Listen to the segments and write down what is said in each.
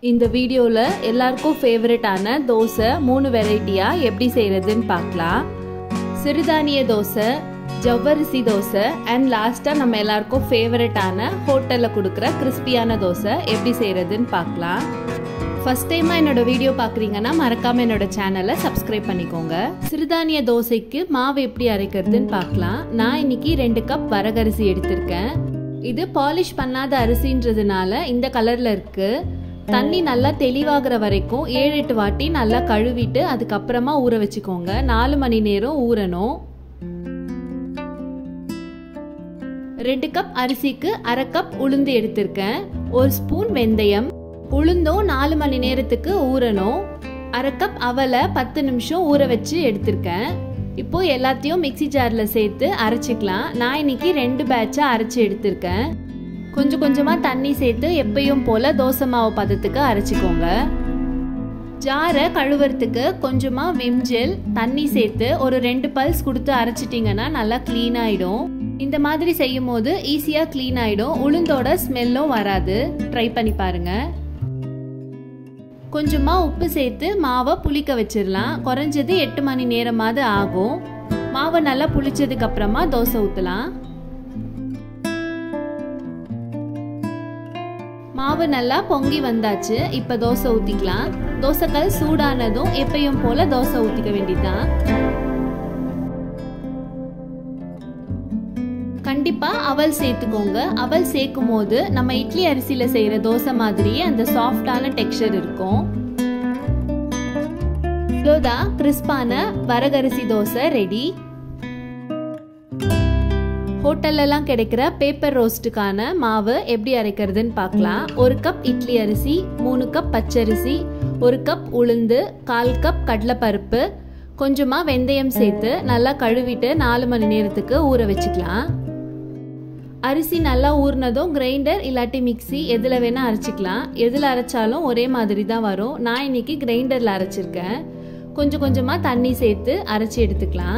இந்த வீடியோவில் எல்லாருக்கும் ஃபேவரட்டான தோசை மூணு வெரைட்டியாக எப்படி செய்கிறதுன்னு பார்க்கலாம் சிறுதானிய தோசை ஜவ்வரிசி தோசை அண்ட் லாஸ்ட்டாக நம்ம எல்லாருக்கும் ஃபேவரட்டான ஹோட்டலில் கொடுக்குற கிறிஸ்பியான தோசை எப்படி செய்கிறதுன்னு பார்க்கலாம் ஃபஸ்ட் டைமாக என்னோட வீடியோ பார்க்குறீங்கன்னா மறக்காமல் என்னோட சேனலை சப்ஸ்கிரைப் பண்ணிக்கோங்க சிறுதானிய தோசைக்கு மாவு எப்படி அரைக்கிறதுன்னு பார்க்கலாம் நான் இன்னைக்கு ரெண்டு கப் வரகரிசி எடுத்திருக்கேன் இது பாலிஷ் பண்ணாத அரிசின்றதுனால இந்த கலரில் இருக்குது தண்ணி நல்லா தெளிவாகிற வரைக்கும் ஏழு எட்டு வாட்டி நல்லா கழுவிட்டு அதுக்கப்புறமா ஊற வச்சுக்கோங்க நாலு மணி நேரம் ஊறணும் ரெண்டு கப் அரிசிக்கு அரை கப் உளுந்து எடுத்திருக்கேன் ஒரு ஸ்பூன் வெந்தயம் உளுந்தும் நாலு மணி நேரத்துக்கு ஊறணும் அரை கப் அவலை பத்து நிமிஷம் ஊற வச்சு எடுத்திருக்கேன் இப்போ எல்லாத்தையும் மிக்சி ஜாரில் சேர்த்து அரைச்சிக்கலாம் நான் இன்னைக்கு ரெண்டு பேட்சாக அரைச்சி எடுத்திருக்கேன் கொஞ்சம் கொஞ்சமாக தண்ணி சேர்த்து எப்பயும் போல் தோசை மாவு பதத்துக்கு அரைச்சிக்கோங்க ஜாரை கழுவுறதுக்கு கொஞ்சமாக விம்ஜெல் தண்ணி சேர்த்து ஒரு ரெண்டு பல்ஸ் கொடுத்து அரைச்சிட்டிங்கன்னா நல்லா க்ளீன் ஆகிடும் இந்த மாதிரி செய்யும் போது ஈஸியாக க்ளீன் ஆகிடும் உளுந்தோட ஸ்மெல்லும் வராது ட்ரை பண்ணி பாருங்கள் கொஞ்சமாக உப்பு சேர்த்து மாவை புளிக்க வச்சிடலாம் குறைஞ்சது எட்டு மணி நேரமாவது ஆகும் மாவை நல்லா புளிச்சதுக்கு அப்புறமா தோசை ஊற்றலாம் மாவு நல்லா பொங்கி வந்தாச்சு இப்போ தோசை ஊற்றிக்கலாம் தோசைக்கல் சூடானதும் எப்பயும் போல தோசை ஊற்றிக்க வேண்டியதுதான் கண்டிப்பா அவல் சேர்த்துக்கோங்க அவல் சேர்க்கும் போது நம்ம இட்லி அரிசியில செய்யற தோசை மாதிரியே அந்த சாஃப்டான டெக்ஸ்சர் இருக்கும் இவ்வளோதான் கிறிஸ்பான வரகரிசி தோசை ரெடி ஹோட்டல்லலாம் கிடைக்கிற பேப்பர் ரோஸ்ட்டுக்கான மாவு எப்படி அரைக்கிறதுன்னு பார்க்கலாம் ஒரு கப் இட்லி அரிசி மூணு கப் பச்சரிசி ஒரு கப் உளுந்து கால் கப் கடலைப்பருப்பு கொஞ்சமாக வெந்தயம் சேர்த்து நல்லா கழுவிட்டு நாலு மணி நேரத்துக்கு ஊற வச்சுக்கலாம் அரிசி நல்லா ஊறினதும் கிரைண்டர் இல்லாட்டி மிக்சி எதில் வேணால் அரைச்சிக்கலாம் எதில் அரைச்சாலும் ஒரே மாதிரி தான் வரும் நான் இன்னைக்கு கிரைண்டரில் அரைச்சிருக்கேன் கொஞ்சம் கொஞ்சமாக தண்ணி சேர்த்து அரைச்சி எடுத்துக்கலாம்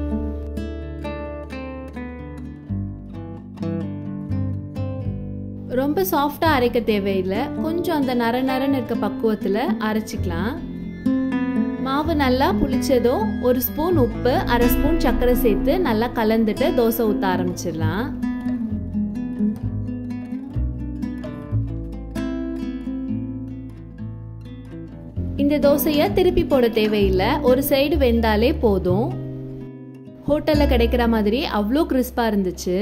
ரொம்ப சாஃப்டாக அரைக்க தேவையில்லை கொஞ்சம் அந்த நர நரன்னு இருக்க பக்குவத்தில் அரைச்சிக்கலாம் மாவு நல்லா புளிச்சதும் ஒரு ஸ்பூன் உப்பு அரை ஸ்பூன் சர்க்கரை சேர்த்து நல்லா கலந்துட்டு தோசை ஊற்ற ஆரம்பிச்சிடலாம் இந்த தோசையை திருப்பி போட தேவையில்லை ஒரு சைடு வெந்தாலே போதும் ஹோட்டலில் கிடைக்கிற மாதிரி அவ்வளோ கிறிஸ்பாக இருந்துச்சு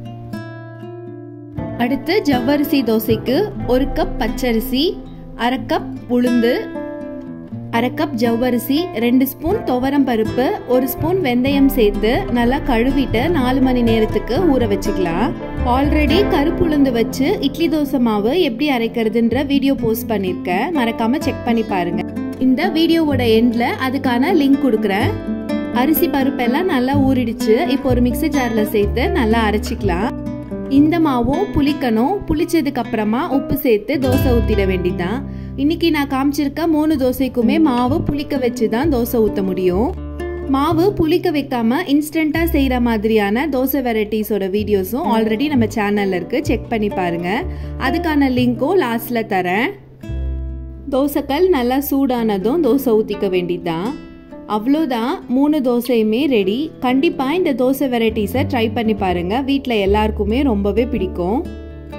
அடுத்து ஜவ்வரிசி தோசைக்கு ஒரு கப் பச்சரிசி அரை கப் உளுந்து அரை கப் ஜவ்வரிசி ரெண்டு ஸ்பூன் துவரம் பருப்பு ஒரு ஸ்பூன் வெந்தயம் சேர்த்து நல்லா கழுவிட்டு நாலு மணி நேரத்துக்கு ஊற வச்சுக்கலாம் ஆல்ரெடி கருப்பு உளுந்து வச்சு இட்லி தோசை மாவு எப்படி அரைக்கிறதுன்ற வீடியோ போஸ்ட் பண்ணியிருக்கேன் மறக்காம செக் பண்ணி பாருங்க இந்த வீடியோவோட எண்ட்ல அதுக்கான லிங்க் கொடுக்குறேன் அரிசி பருப்பெல்லாம் நல்லா ஊறிடுச்சு இப்போ ஒரு மிக்சி ஜார்ல சேர்த்து நல்லா அரைச்சிக்கலாம் இந்த மாவும் புளிக்கணும் புளிச்சதுக்கு அப்புறமா உப்பு சேர்த்து தோசை ஊற்றிட வேண்டிதான் இன்னைக்கு நான் காமிச்சிருக்க மூணு தோசைக்குமே மாவு புளிக்க வச்சு தான் தோசை ஊற்ற முடியும் மாவு புளிக்க வைக்காம இன்ஸ்டண்டா செய்யற மாதிரியான தோசை வெரைட்டிஸோட வீடியோஸும் ஆல்ரெடி நம்ம சேனல்ல இருக்கு செக் பண்ணி பாருங்க அதுக்கான லிங்க்கும் லாஸ்ட்ல தரேன் தோசைக்கல் நல்லா சூடானதும் தோசை ஊற்றிக்க வேண்டியதுதான் அவ்வளோதான் மூணு தோசையுமே ரெடி கண்டிப்பாக இந்த தோசை வெரைட்டிஸை ட்ரை பண்ணி பாருங்கள் வீட்டில் எல்லாருக்குமே ரொம்பவே பிடிக்கும்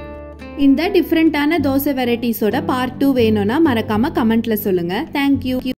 இந்த டிஃப்ரெண்ட்டான தோசை வெரைட்டிஸோட பார்ட் டூ வேணும்னா மறக்காமல் கமெண்ட்டில் சொல்லுங்கள் தேங்க்யூ